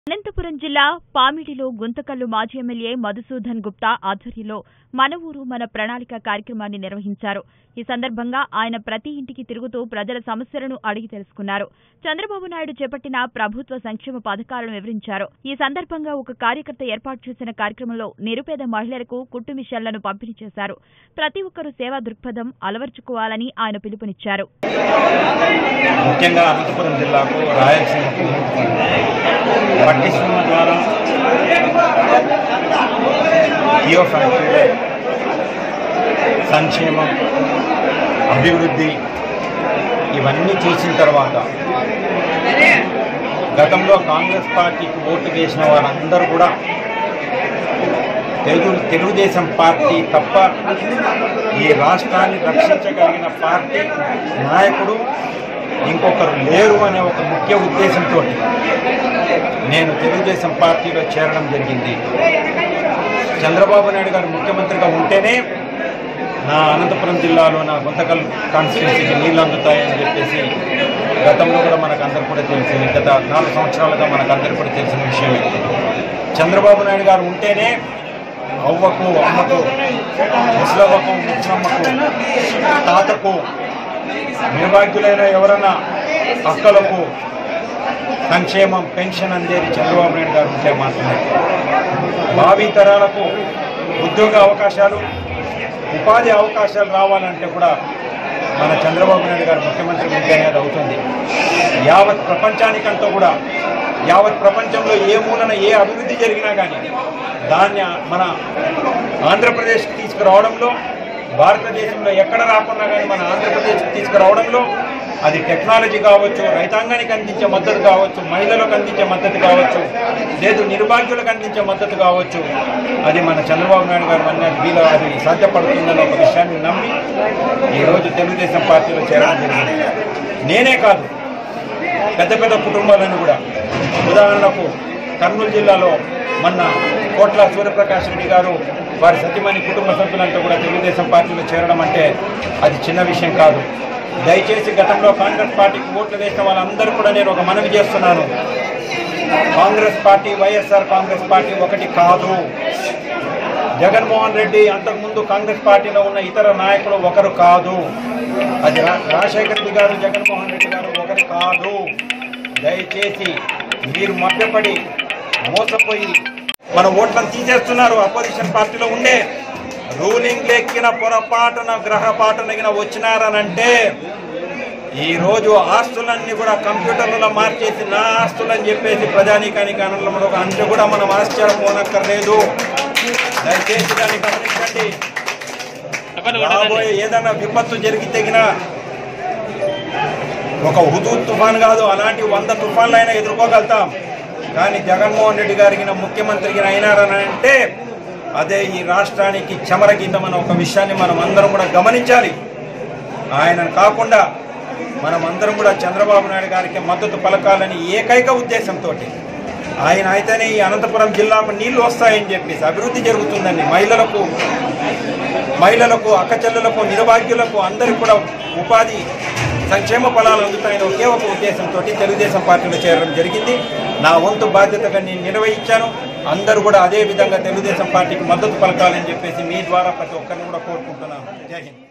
అనంతపురం జిల్లా పామిడిలో గుంతకల్లు మాజీ ఎమ్మెల్యే మధుసూదన్ గుప్తా ఆధ్వర్యంలో మన ఊరు మన ప్రణాళిక కార్యక్రమాన్ని నిర్వహించారు ఈ సందర్భంగా ఆయన ప్రతి ఇంటికి తిరుగుతూ ప్రజల సమస్యలను అడిగి తెలుసుకున్నారు చంద్రబాబు నాయుడు చేపట్టిన ప్రభుత్వ సంక్షేమ పథకాలను వివరించారు ఈ సందర్భంగా ఒక కార్యకర్త ఏర్పాటు చేసిన కార్యక్రమంలో నిరుపేద మహిళలకు కుట్టు మిషన్లను పంపిణీ చేశారు ప్రతి ఒక్కరూ సేవా దృక్పథం అలవర్చుకోవాలని ఆయన పిలుపునిచ్చారు ముఖ్యంగా అనంతపురం జిల్లాకు రాయలసీమకు పట్టిసీమ ద్వారా జియో ఫ్యాక్టరీలో సంక్షేమం అభివృద్ధి ఇవన్నీ చేసిన తర్వాత గతంలో కాంగ్రెస్ పార్టీకి ఓటు వేసిన వారందరూ కూడా తెలుగు తెలుగుదేశం పార్టీ తప్ప ఈ రాష్ట్రాన్ని రక్షించగలిగిన పార్టీ నాయకుడు ఇంకొకరు లేరు అనే ఒక ముఖ్య ఉద్దేశంతో నేను తెలుగుదేశం పార్టీలో చేరడం జరిగింది చంద్రబాబు నాయుడు గారు ముఖ్యమంత్రిగా ఉంటేనే నా అనంతపురం జిల్లాలో నా గుంతకల్ కాన్స్టిట్యున్సీకి నీళ్ళు అందుతాయని చెప్పేసి గతంలో కూడా మనకు అందరు కూడా తెలిసింది గత నాలుగు సంవత్సరాలుగా మనకు అందరు కూడా తెలిసిన విషయమే చంద్రబాబు నాయుడు గారు ఉంటేనే అవ్వకు అమ్మకు ముసలవ్వకు ముసలమ్మకు తాతకు నిర్భాగ్యులైన ఎవరన్నా అక్కలకు సంక్షేమం పెన్షన్ అందేది చంద్రబాబు నాయుడు గారు ఉంటే మాత్రమే భావి తరాలకు ఉద్యోగ అవకాశాలు ఉపాధి అవకాశాలు రావాలంటే కూడా మన చంద్రబాబు నాయుడు గారు ముఖ్యమంత్రి ఉంటేనే అది అవుతుంది యావత్ ప్రపంచానికంతా కూడా యావత్ ప్రపంచంలో ఏ మూలన ఏ అభివృద్ధి జరిగినా కానీ దాన్ని మన ఆంధ్రప్రదేశ్కి తీసుకురావడంలో భారతదేశంలో ఎక్కడ రాకున్నా కానీ మన ఆంధ్రప్రదేశ్కి తీసుకురావడంలో అది టెక్నాలజీ కావచ్చు రైతాంగానికి అందించే మద్దతు కావచ్చు మహిళలకు అందించే మద్దతు కావచ్చు లేదు నిర్భాగ్యులకు అందించే మద్దతు కావచ్చు అది మన చంద్రబాబు నాయుడు గారు అన్నది వీలు అది సాధ్యపడుతుందన్న ఒక విషయాన్ని నమ్మి ఈరోజు తెలుగుదేశం పార్టీలో చేరడం జరిగింది నేనే కాదు పెద్ద పెద్ద కుటుంబాలను కూడా ఉదాహరణకు కర్నూలు జిల్లాలో మొన్న కోట్ల సూర్యప్రకాష్ రెడ్డి గారు వారి సత్యమణి కుటుంబ సభ్యులంతా కూడా తెలుగుదేశం పార్టీలో చేరడం అంటే అది చిన్న విషయం కాదు దయచేసి గతంలో కాంగ్రెస్ పార్టీకి ఓట్లు వేసిన వాళ్ళందరూ కూడా నేను ఒక మనవి చేస్తున్నాను కాంగ్రెస్ పార్టీ వైఎస్ఆర్ కాంగ్రెస్ పార్టీ ఒకటి కాదు జగన్మోహన్ రెడ్డి అంతకుముందు కాంగ్రెస్ పార్టీలో ఉన్న ఇతర నాయకులు ఒకరు కాదు అది రా- రాజశేఖర రెడ్డి గారు జగన్మోహన్ రెడ్డి గారు ఒకరు కాదు దయచేసి మీరు మభ్యపడి మోసపోయి మన ఓట్లను తీసేస్తున్నారు అపోజిషన్ పార్టీలో ఉండే రూలింగ్ లెక్కిన పొరపాటున గ్రహపాటున వచ్చినారనంటే ఈ రోజు ఆస్తులన్నీ కూడా కంప్యూటర్లలో మార్చేసి నా ఆస్తులని చెప్పేసి ప్రజానీకానికి అనడంలో అంటే కూడా మనం ఆశ్చర్యపోనక్కర్లేదు దయచేసి దాన్ని గమనించండి రాబోయే ఏదైనా విపత్తు జరిగి తెగిన ఒక హుదూ తుఫాన్ కాదు అలాంటి వంద తుఫాన్లైనా ఎదుర్కోగలుగుతాం కానీ జగన్మోహన్ రెడ్డి గారికి ముఖ్యమంత్రికి అయినారని అంటే అదే ఈ రాష్ట్రానికి చమరగీతం అన్న ఒక విషయాన్ని మనం అందరం కూడా గమనించాలి ఆయనను కాకుండా మనం అందరం కూడా చంద్రబాబు నాయుడు గారికి మద్దతు పలకాలని ఏకైక ఉద్దేశంతో ఆయన అయితేనే ఈ అనంతపురం జిల్లాకు నీళ్లు వస్తాయని చెప్పేసి అభివృద్ధి జరుగుతుందండి మహిళలకు మహిళలకు అక్కచెల్లెలకు నిర్భాగ్యులకు అందరికి కూడా ఉపాధి సంక్షేమ ఫలాలు అందుతాయని ఒకే ఒక ఉద్దేశంతో తెలుగుదేశం పార్టీలో చేరడం జరిగింది నా వంతు బాధ్యతగా నేను నిర్వహించాను అందరూ కూడా అదే విధంగా తెలుగుదేశం పార్టీకి మద్దతు పలకాలని చెప్పేసి మీ ద్వారా ప్రతి ఒక్కరిని కూడా కోరుకుంటున్నాను జై హింద్